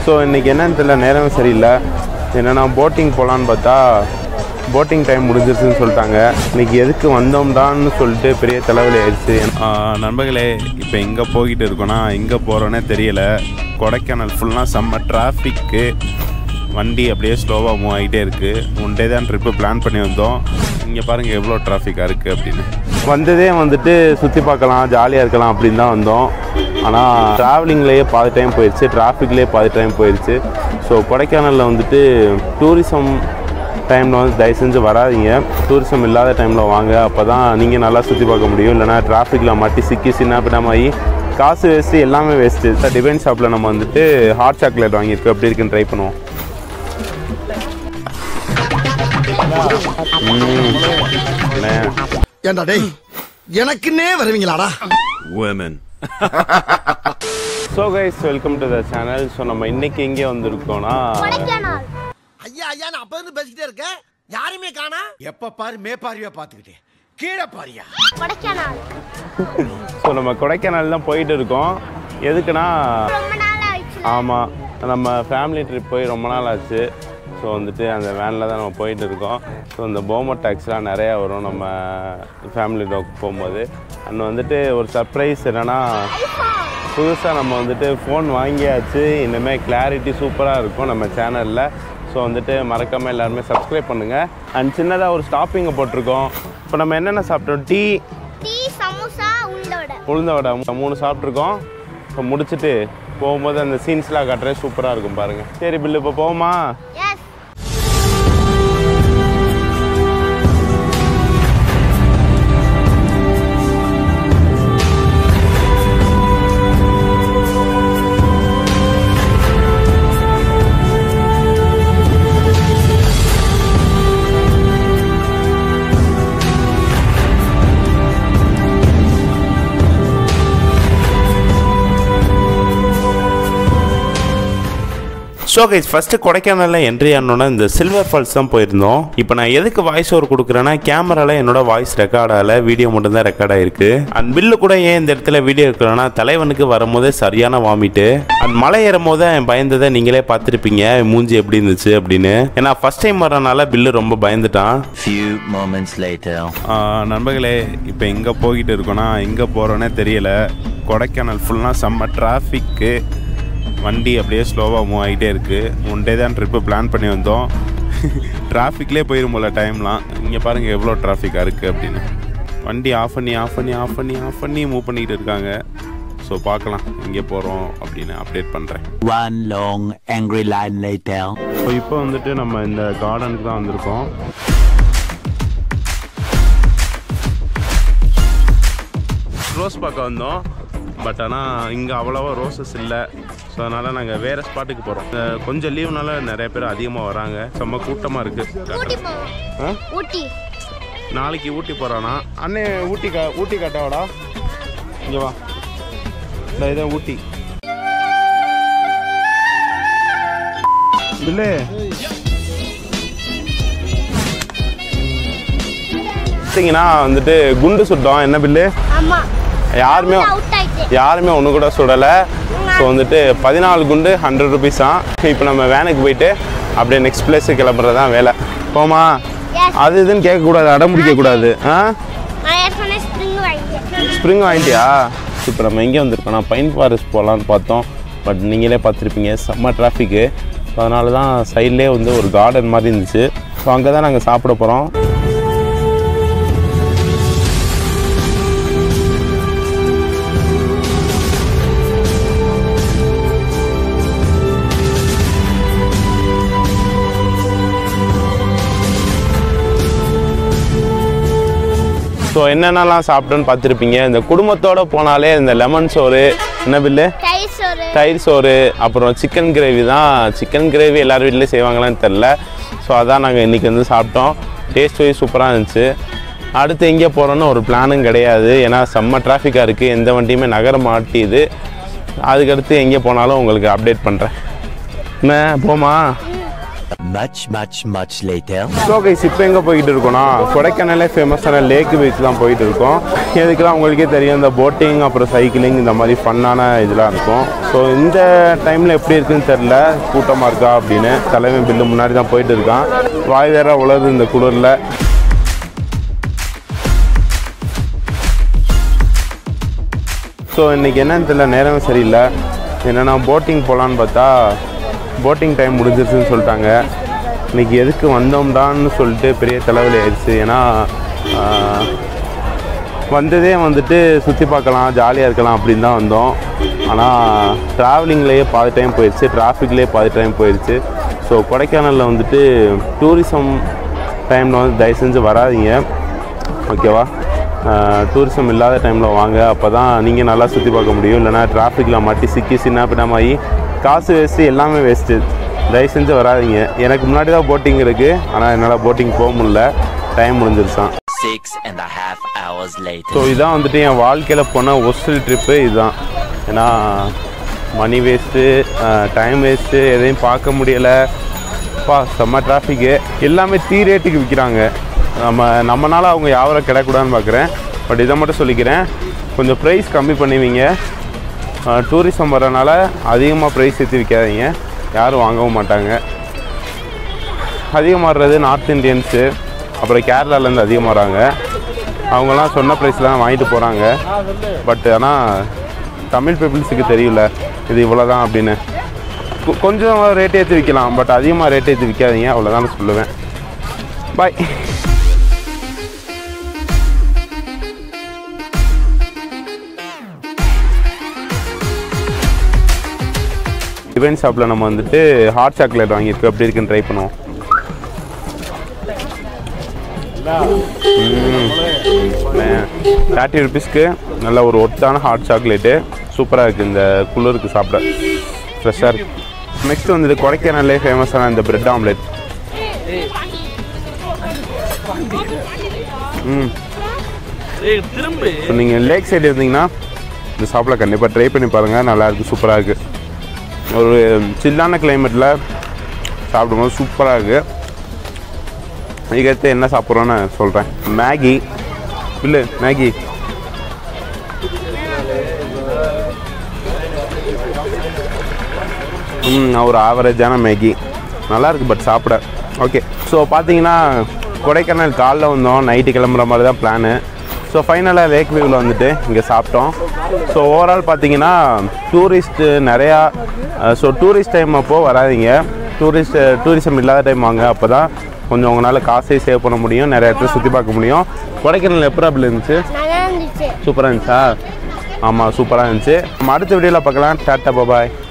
So இன்றைக்கி என்னன்னு தெரியல நேரமே சரியில்லை என்னென்னா போட்டிங் போகலான்னு பார்த்தா போட்டிங் டைம் முடிஞ்சிருச்சுன்னு சொல்லிட்டாங்க இன்றைக்கி எதுக்கு வந்தோம்டான்னு சொல்லிட்டு பெரிய தலைவலி ஆயிடுச்சு நண்பர்களே இப்போ எங்கே போய்கிட்டு இருக்கோன்னா எங்கே போகிறோன்னே தெரியல கொடைக்கானல் ஃபுல்லாக செம்ம டிராஃபிக்கு வண்டி அப்படியே ஸ்லோவாக மூவ் ஆகிட்டே இருக்குது ஒன் டே தான் ட்ரிப்பு பிளான் பண்ணி வந்தோம் இங்கே பாருங்கள் எவ்வளோ டிராஃபிக்காக இருக்குது அப்படின்னு வந்ததே வந்துட்டு சுற்றி பார்க்கலாம் ஜாலியாக இருக்கலாம் அப்படின்னு தான் வந்தோம் ஆனால் ட்ராவலிங்லேயே பாதி டைம் போயிடுச்சு டிராஃபிக்லேயே பாதி டைம் போயிடுச்சு ஸோ கொடைக்கானலில் வந்துட்டு டூரிசம் டைமில் வந்து தயவு செஞ்சு வராதீங்க டூரிசம் இல்லாத டைமில் வாங்க அப்போ தான் நீங்கள் நல்லா சுற்றி பார்க்க முடியும் இல்லைனா டிராஃபிக்கில் மாட்டி சிக்கி சின்ன பின்னமாகி காசு வேஸ்ட்டு எல்லாமே வேஸ்ட்டு டிவைன் ஷாப்பில் நம்ம வந்துட்டு ஹாட் சாக்லேட் வாங்கியிருக்கோம் எப்படி இருக்குன்னு ட்ரை பண்ணுவோம் அண்ணே. ஏண்டா டேய் எனக்குன்னே வருவீங்களாடா so guys welcome to the channel so நம்ம இன்னைக்கு எங்கே வந்திருக்கோம்னா கொடைக்கானல் ஐயா ஐயா நான் அப்ப இருந்து பேசிக்கிட்டே இருக்கேன் யாரையுமே காணா எப்ப பாரு மேப்பாரியா பாத்துக்கிட்டே கீழே பாரியா கொடைக்கானல் ஸோ நம்ம கொடைக்கானல் தான் போயிட்டு இருக்கோம் எதுக்குன்னா ரொம்ப நாள் ஆயிடுச்சு ஆமாம் நம்ம ஃபேமிலி ட்ரிப் போய் ரொம்ப நாள் ஆச்சு ஸோ வந்துட்டு அந்த வேனில் தான் நம்ம போயிட்டு இருக்கோம் ஸோ இந்த போமோ டேக்ஸ்லாம் நிறையா வரும் நம்ம ஃபேமிலி டாக் போகும்போது அண்ட் வந்துட்டு ஒரு சர்ப்ரைஸ் என்னென்னா புதுசாக நம்ம வந்துட்டு ஃபோன் வாங்கியாச்சு இனிமேல் கிளாரிட்டி சூப்பராக இருக்கும் நம்ம சேனலில் ஸோ வந்துட்டு மறக்காமல் எல்லாருமே சப்ஸ்கிரைப் பண்ணுங்கள் அண்ட் சின்னதாக ஒரு ஸ்டாப்பிங்கை போட்டிருக்கோம் இப்போ நம்ம என்னென்ன சாப்பிட்டோம் டீ டீ சமோசா உண்டோட உளுந்த வடை மூ- மூணு சாப்பிட்ருக்கோம் இப்போ முடிச்சுட்டு போகும்போது அந்த சீன்ஸ்லாம் காட்டுறேன் சூப்பராக இருக்கும் பாருங்கள் சரி பில்லு இப்போ போவோமா எஸ் ஸோ கைஸ் ஃபஸ்ட்டு கொடைக்கானலில் என்ட்ரி ஆனோன்னா இந்த சில்வர் ஃபால்ஸ் தான் போயிருந்தோம் இப்போ நான் எதுக்கு வாய்ஸ் ஓவர் கொடுக்குறேன்னா கேமராவில் என்னோட வாய்ஸ் ரெக்கார்ட் ஆகல வீடியோ மட்டும்தான் ரெக்கார்ட் ஆயிருக்கு அண்ட் பில்லு கூட ஏன் இந்த இடத்துல வீடியோ இருக்கிறேன்னா தலைவனுக்கு வரும்போதே சரியான வாமிட்டு அண்ட் மலை ஏறும் போது என் பயந்ததை நீங்களே பார்த்துருப்பீங்க மூஞ்சி எப்படி இருந்துச்சு அப்படின்னு ஏன்னா ஃபர்ஸ்ட் டைம் வரனால பில்லு ரொம்ப பயந்துட்டான் Few moments later. நண்பர்களே இப்போ எங்கே போய்கிட்டு இருக்கோன்னா எங்கே போகிறோன்னே தெரியல கொடைக்கானல் ஃபுல்லாக செம்ம டிராஃபிக்கு வண்டி அப்படியே ஸ்லோவாக மூவ் ஆகிட்டே இருக்குது ஒன் டே தான் ட்ரிப்பு பிளான் பண்ணி வந்தோம் டிராஃபிக்லேயே போயிடும் போல டைம்லாம் இங்கே பாருங்கள் எவ்வளோ டிராஃபிக்காக இருக்குது அப்படின்னு வண்டி ஆஃப் பண்ணி ஆஃப் பண்ணி ஆஃப் பண்ணி ஆஃப் பண்ணி மூவ் பண்ணிக்கிட்டு இருக்காங்க ஸோ பார்க்கலாம் எங்கே போகிறோம் அப்படின்னு அப்டேட் பண்ணுறேன் One long angry line later. So இப்போ வந்துட்டு நம்ம இந்த கார்டனுக்கு தான் வந்திருக்கோம் ரோஸ் பார்க்க வந்தோம் பட் ஆனால் இங்கே அவ்வளோவா ரோசஸ் இல்லை ஸோ அதனால் நாங்கள் வேறு ஸ்பாட்டுக்கு போகிறோம் கொஞ்சம் லீவுனால நிறைய பேர் அதிகமாக வராங்க செம்ம கூட்டமாக ஊட்டி இருக்குது போவோம் ஆ ஊட்டி நாளைக்கு ஊட்டி போகிறானா அண்ணே ஊட்டி கா ஊட்டி காட்டாவாடா இங்கே வா இந்த இதான் ஊட்டி பில்லு பார்த்தீங்கன்னா வந்துட்டு குண்டு சுட்டோம் என்ன பில்லு ஆமா யாருமே அவுட் ஆயிட்டு யாருமே ஒன்று கூட சுடலை ஸோ வந்துட்டு பதினாலு குண்டு ஹண்ட்ரட் ருபீஸ் தான் இப்போ நம்ம வேனுக்கு போயிட்டு அப்படியே நெக்ஸ்ட் பிளேஸுக்கு கிளம்புறது தான் வேலை போமா எஸ் அது இதுன்னு கேட்கக்கூடாது அடம் பிடிக்கக்கூடாது ஆ நான் ஏற்கனவே ஸ்ப்ரிங் வாங்கிட்டேன் ஸ்ப்ரிங் வாங்கிட்டியா இப்போ நம்ம எங்கே வந்திருக்கோம்னா பைன் ஃபாரஸ்ட் போகலான்னு பார்த்தோம் பட் நீங்களே பார்த்துருப்பீங்க செம்ம டிராஃபிக்கு ஸோ அதனால தான் சைட்லேயே வந்து ஒரு கார்டன் மாதிரி இருந்துச்சு ஸோ அங்கே தான் நாங்கள் சாப்பிட போகிறோம் ஸோ என்னென்னலாம் சாப்பிட்டோன்னு பார்த்துருப்பீங்க இந்த குடும்பத்தோடு போனாலே இந்த லெமன் சோறு என்ன பில்லு தயிர் சோறு தயிர் சோறு அப்புறம் சிக்கன் கிரேவி தான் சிக்கன் கிரேவி எல்லார் வீட்லேயும் செய்வாங்களான்னு தெரில ஸோ அதான் நாங்கள் இன்றைக்கி வந்து சாப்பிட்டோம் டேஸ்ட் வைஸ் சூப்பராக இருந்துச்சு அடுத்து எங்கே போகிறோன்னு ஒரு பிளானும் கிடையாது ஏன்னா செம்ம டிராஃபிக்காக இருக்குது எந்த வண்டியுமே நகர மாட்டியுது அதுக்கடுத்து எங்கே போனாலும் உங்களுக்கு அப்டேட் பண்ணுறேன் என்ன போமா Much, much, much later. So guys இப்போ எங்கே போயிட்டு இருக்கோம்னா கொடைக்கானலே ஃபேமஸான லேக் பீச் தான் போயிட்டு இருக்கோம் எதுக்கெல்லாம் உங்களுக்கே தெரியும் இந்த போட்டிங் அப்புறம் சைக்கிளிங் இந்த மாதிரி ஃபன்னான இதெல்லாம் இருக்கும் ஸோ இந்த டைமில் எப்படி இருக்குன்னு தெரில கூட்டமாக இருக்கா அப்படின்னு தலைவன் பில்லு முன்னாடி தான் போயிட்டு இருக்கான் வாய் வேற உலருது இந்த குளிரில் ஸோ இன்றைக்கி என்னன்னு தெரியல நேரமே சரியில்லை என்னென்னா போட்டிங் போகலான்னு பார்த்தா போட்டிங் டைம் முடிஞ்சிருச்சுன்னு சொல்லிட்டாங்க இன்றைக்கி எதுக்கு வந்தோம்டான்னு சொல்லிட்டு பெரிய தலைவலி ஆயிடுச்சு ஏன்னா ஆஹ், வந்ததே வந்துட்டு சுற்றி பார்க்கலாம் ஜாலியாக இருக்கலாம் அப்படின்னு தான் வந்தோம் ஆனால் ட்ராவலிங்லேயே பாதி டைம் போயிடுச்சு டிராஃபிக்லேயே பாதி டைம் போயிடுச்சு ஸோ கொடைக்கானலில் வந்துட்டு டூரிசம் டைமில் வந்து தயவு செஞ்சு வராதீங்க ஓகேவா டூரிசம் இல்லாத டைமில் வாங்க அப்போ தான் நீங்கள் நல்லா சுற்றி பார்க்க முடியும் இல்லைனா டிராஃபிக்கில் மாட்டி சிக்கி சின்ன பின்னமாகி காசு வேஸ்ட்டு எல்லாமே வேஸ்ட்டு தயவு செஞ்சு வராதீங்க எனக்கு முன்னாடி தான் போட்டிங் இருக்குது ஆனால் என்னால் போட்டிங் போக முடியல டைம் முடிஞ்சிருச்சான் Six and a half hours later. So இதான் வந்துட்டு என் வாழ்க்கையில் போன ஒஸ்டல் ட்ரிப்பு இதுதான் ஏன்னா மணி வேஸ்ட்டு டைம் வேஸ்ட்டு எதையும் பார்க்க முடியலை பா செம்ம டிராஃபிக்கு எல்லாமே தீ ரேட்டுக்கு விற்கிறாங்க நம்ம நம்மனால அவங்க யாவரம் கிடக்கூடாதுன்னு பார்க்குறேன் பட் இதை மட்டும் சொல்லிக்கிறேன் கொஞ்சம் ப்ரைஸ் கம்மி பண்ணுவீங்க டூரிசம் வரனால அதிகமாக ப்ரைஸ் ஏற்றி விற்காதீங்க யாரும் வாங்கவும் மாட்டாங்க அதிகமாகிறது நார்த் இந்தியன்ஸு அப்புறம் கேரளாலேருந்து அதிகமாக வராங்க அவங்கெல்லாம் சொன்ன ப்ரைஸில் தான் வாங்கிட்டு போகிறாங்க பட் ஆனால் தமிழ் பீப்புள்ஸுக்கு தெரியல இது இவ்வளோ தான் அப்படின்னு கொ- கொஞ்சம் ரேட் ஏற்றி விற்கலாம் பட் அதிகமாக ரேட் ஏற்றி விற்காதீங்க அவ்வளோதான் சொல்லுவேன் பாய் டிவைன் ஷாப்பில் நம்ம வந்துட்டு ஹாட் சாக்லேட் வாங்கியிருக்கோம் எப்படி இருக்குன்னு ட்ரை பண்ணுவோம் தேர்ட்டி ருபீஸ்க்கு நல்ல ஒரு ஒர்த்தான ஹாட் சாக்லேட்டு சூப்பராக இருக்குது இந்த குளிருக்கு சாப்பிட ஃப்ரெஷ்ஷாக இருக்குது நெக்ஸ்ட் வந்துட்டு கொடைக்கானல்லே ஃபேமஸான இந்த பிரெட் ஆம்லெட் ம் ஸோ நீங்கள் லேக் சைடு இருந்தீங்கன்னா இந்த ஷாப்பில் கண்டிப்பாக ட்ரை பண்ணி பாருங்கள் நல்லா இருக்குது சூப்பராக இருக்குது ஒரு சில்லான கிளைமேட்டில் சாப்பிடும்போது சூப்பராக இருக்குது இதுக்கடுத்து என்ன சாப்பிட்றோன்னு சொல்கிறேன் மேகி இல்லை மேகி ம் ஒரு ஆவரேஜான மேகி நல்லா இருக்கு பட் சாப்பிட ஓகே ஸோ பார்த்தீங்கன்னா கொடைக்கானல் காலைல வந்தோம் நைட்டு கிளம்புற மாதிரி தான் பிளானு ஸோ ஃபைனலாக லேக் வியூவில் வந்துட்டு இங்கே சாப்பிட்டோம் ஸோ ஓவரால் பார்த்தீங்கன்னா டூரிஸ்ட்டு நிறையா ஸோ டூரிஸ்ட் டைம் அப்போது வராதீங்க டூரிஸ்ட் டூரிசம் இல்லாத டைம் வாங்க அப்போ தான் கொஞ்சம் உங்களால் காசே சேவ் பண்ண முடியும் நிறைய இடத்துல சுற்றி பார்க்க முடியும் கொடைக்கானல் எப்போ அப்படி இருந்துச்சு நல்லா இருந்துச்சு சூப்பராக இருந்துச்சா ஆமாம் சூப்பராக இருந்துச்சு நம்ம அடுத்த வீடியோவில் பார்க்கலாம் டாட்டா பாபாய்